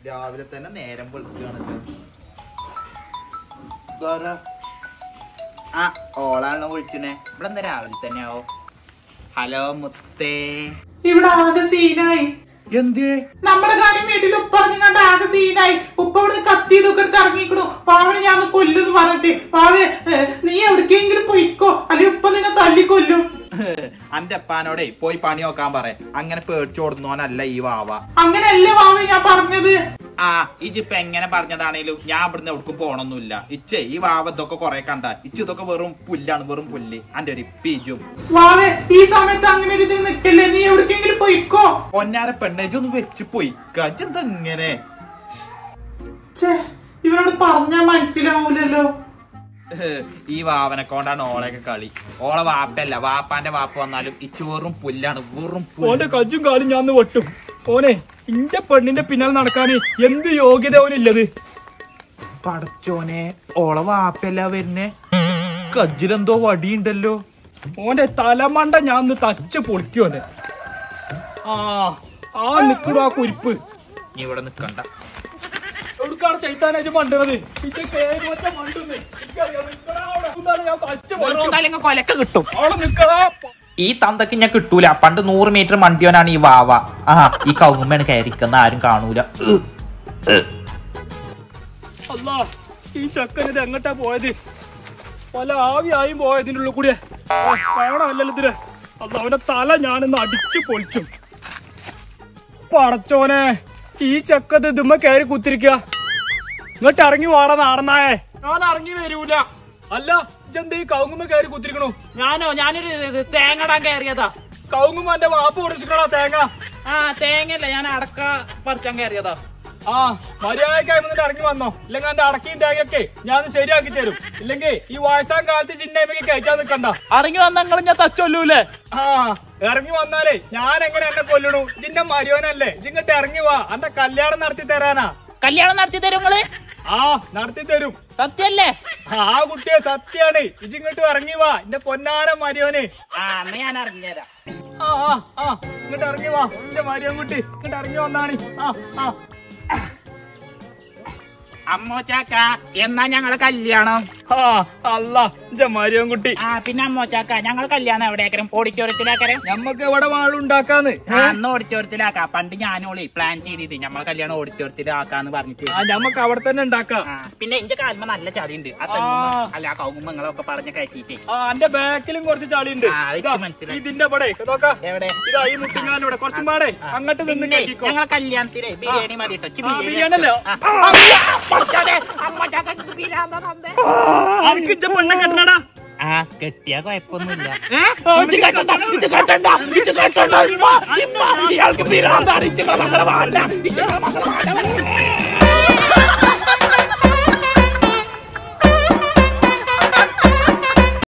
രാവിലെ തന്നെ നേരം വെളുക്കുകയാണല്ലോ ഇതാരാ? ആ ഓളാണല്ലോ വിളിച്ചണേ ഇവിടെ എന്താ രാവിലെ തന്നെയാവോ ഹലോ മുത്തേ ഇവിടെ ആകെ സീനായി എന്തേ നമ്മുടെ കാര്യം വീട്ടിൽ ഉപ്പ പറഞ്ഞാണ്ട് ആകെ സീനായി ഉപ്പ ഇവിടെ കത്തി ഇതൊക്കെ എടുത്ത് ഇറങ്ങിക്കണു പാവനെ ഞാൻ ഒന്ന് കൊല്ലുന്ന് പറഞ്ഞിട്ട് പാവെ ഏ, നീ എവിടേക്കെങ്കിലും പൊയ്ക്കോ അല്ലെങ്കിൽ ഉപ്പ നിന്നെ തല്ലിക്കൊല്ലും അന്റെ അപ്പാനോടെ പോയി പണി നോക്കാൻ പറ അങ്ങനെ പേടിച്ചോടുന്നോനല്ല ഈ വാവ അങ്ങനെയല്ലേ വാവെ ഞാൻ പറഞ്ഞത് ആ ഇജിപ്പ എങ്ങനെ പറഞ്ഞതാണേലും ഞാൻ ഇവിടുന്ന് എവിടേക്കും പോണൊന്നുമില്ല ഇച്ചേ ഈ വാവ ഇതൊക്കെ കൊറേ കണ്ട ഇച്ച് ഇതൊക്കെ വെറും പുല്ലാണ് വെറും പുല്ല് അന്റെ ഒരു പീജും വാവെ ഈ സമയത്ത് അങ്ങനെ ഒരു ഇതിന് നിക്കല്ലേ നീ എവിടേക്കെങ്കിലും പൊയ്ക്കോ പൊന്നാര പെണ്ണേജൊന്ന് വെച്ച് പോയി കജെന്താ ഇങ്ങനെ ഛേ ഇവനോട് പറഞ്ഞാ മനസ്സിലാവൂലല്ലോ ഈ വാവനെ കൊണ്ടാണ് ഓളെയൊക്കെ കളി ഓളെ വാപ്പല്ല വാപ്പാന്റെ വാപ്പ വന്നാലും ഇച്ച് വെറും പുല്ലാണ് വെറും ഓന്റെ പുല്ല് കജ്ജും കാലും ഞാൻ ഒന്ന് വെട്ടും ഓനെ ഇന്റെ പെണ്ണിന്റെ പിന്നാലെ നടക്കാന് എന്ത് യോഗ്യത ഓനില്ലത് പടച്ചോനെ ഓളെ വാപ്പല്ല വരുന്നേ കജ്ജിലെന്തോ വടിയുണ്ടല്ലോ ഓന്റെ തലമണ്ട ഞാൻ ഒന്ന് തച്ച് പൊളിക്കോനെ ആ ആ നിക്കണു ആ കുരിപ്പ് നീ ഇവിടെ നിക്കണ്ട എവിടുക്കാണ് ചൈത്താനായിട്ട് മണ്ടണത് ഇന്റെ കേറി ഒറ്റ മണ്ടുന്ന്. എനിക്കറിയാം, നിക്കടാ അവിടെ. എന്താണ് ഞാൻ തച്ച് പൊളിക്കും. കൊലക്ക കിട്ടും അവിടെ നിക്കടാ ഈ തന്തക്ക് ഞാൻ കിട്ടൂല പണ്ട് നൂറ് മീറ്റർ മണ്ടിയോനാണ് ഈ വാവ ആ ഈ കൗങ്ങുമ്മയാണ് കയറിക്കുന്ന ആരും കാണൂല ഉഹ്. അല്ല ഈ ചക്കൻ ഇത് എങ്ങട്ടാ പോയത് പല ആവിയായും പോയതിൻ്റെ ഉള്ളിൽ കൂടിയേ കാണാമല്ലോ ഇതില് അല്ല അവന്റെ തല ഞാനിന്ന് അടിച്ചു പൊളിച്ചു പടച്ചോനെ ഈ ചക്കത്ത് ഇതുമ്മ കയറി കുത്തിരിക്ക ഇങ്ങോട്ട് ഇറങ്ങി വാട നാടനായേ ഞാൻ ഇറങ്ങി വരൂല അല്ല ഇജെന്താ ഈ കവുങ്ങുമ്മ കയറി കുത്തിരിക്കണു ഞാനോ ഞാനൊരു തേങ്ങടാൻ കയറിയതാ കവുങ്ങുമ്മ എന്റെ വാപ്പ് പൊടിച്ചിക്കണോ തേങ്ങ ആ തേങ്ങല്ല ഞാൻ അടക്ക പറിക്കാൻ കയറിയതാ ആ മര്യാദക്കായി വന്നിട്ട് ഇറങ്ങി വന്നോ ഇല്ലെങ്കിൽ എന്റെ അടക്കിയും തേങ്ങയൊക്കെ ഞാൻ ശരിയാക്കി തരും ഇല്ലെങ്കിൽ ഈ വയസ്സാം കാലത്ത് ചിന്നയ്മയ്ക്ക് കയറ്റാൻ നിക്കണ്ട ഇറങ്ങി വന്ന നിങ്ങൾ ഞാൻ തച്ചൊല്ലൂലേ ആ ഇറങ്ങി വന്നാലേ ഞാൻ എങ്ങനെ എന്നെ കൊല്ലണു ഇതിന്റെ മരിയോനല്ലേ ഇങ്ങോട്ട് ഇറങ്ങി വാ എന്റെ കല്യാണം നടത്തി തരാനാ കല്യാണം നടത്തി തരും നിങ്ങള് ആ നടത്തി തരും സത്യല്ലേ ആ കുട്ടിയെ സത്യാണ് ഇജിങ്ങോട്ട് ഇറങ്ങി വാ എന്റെ പൊന്നാര മരിയോനെ ആ എന്നാ ഞാൻ അറിഞ്ഞുതരാം ആ ആ ആ ഇങ്ങോട്ട് ഇറങ്ങി വാ എന്റെ മരിയോൻ കുട്ടി ഇങ്ങോട്ട് ഇറങ്ങി വന്നാണ് ആ ആ അമ്മോ ചാക്ക എന്നാ ഞങ്ങളെ കല്യാണം ആ അല്ല എന്റെ മരിയോൻ കുട്ടി ആ പിന്നെ അമ്മോ ചാക്ക ഞങ്ങൾ കല്യാണം എവിടെയാക്കരം ഓഡിറ്റോറിയത്തിലാക്കരം ഞമ്മക്ക് ഇവിടെ വാളുണ്ടാക്കാന്ന് ആ, അന്ന് ഓഡിറ്റോറിയത്തിലാക്കാം പണ്ട് ഞാനോളി പ്ലാൻ ചെയ്തിട്ട് നമ്മളെ കല്യാണം ഓഡിറ്റോറിയത്തിലാക്കാന്ന് പറഞ്ഞിട്ട് ആ ഞമ്മക്ക് അവിടെ തന്നെ ഉണ്ടാക്കാം ആ, പിന്നെ എന്റെ കാൽമ നല്ല ചളിയുണ്ട് ആ ആ. തെങ്ങുമ്മ അല്ല ആ കൗങ്ങുമ്മ നിങ്ങളൊക്കെ പറഞ്ഞ കയറ്റിട്ടേ ആ എന്റെ ബാക്കിലും കുറച്ച് ചളിയുണ്ട് ആ, അത് ഇതാ, മനസ്സിലായി. ഇതിന്റെ ഇവിടെ നോക്കാം എവിടെ ഇതാ ഈ മുട്ടിങ്ങാനിവിടെ കുറച്ചും പാടെ അങ്ങോട്ട് നിന്ന് പിന്നെ കെട്ടിക്കോ ഞങ്ങളെ കല്യാണത്തിന് ബിരിയാണി മതി കേട്ടോ ഇച്ചി ആ, ബിരിയാണി ബിരിയാണി അല്ലേ? ആ. അയ്യ, പടച്ചോനെ, അമ്മോ ചാക്ക, ഇത് ബിരിയാണി തന്നേ. അനക്ക് ഇജ്ജ പെണ്ണെ കെട്ടണടാ ആ കെട്ടിയ കൊഴപ്പൊന്നുമില്ല ഇത് കെട്ടണ്ട ഇത് കെട്ടണ്ട ഇത് കെട്ടണ്ട ഇമ്മ, ഇമ്മ, ഇയാൾക്ക് പിരാന്താണ് ഇച്ചങ്ങളെ മക്കളെ വേണ്ട ഇച്ചങ്ങളെ മക്കളെ വേണ്ട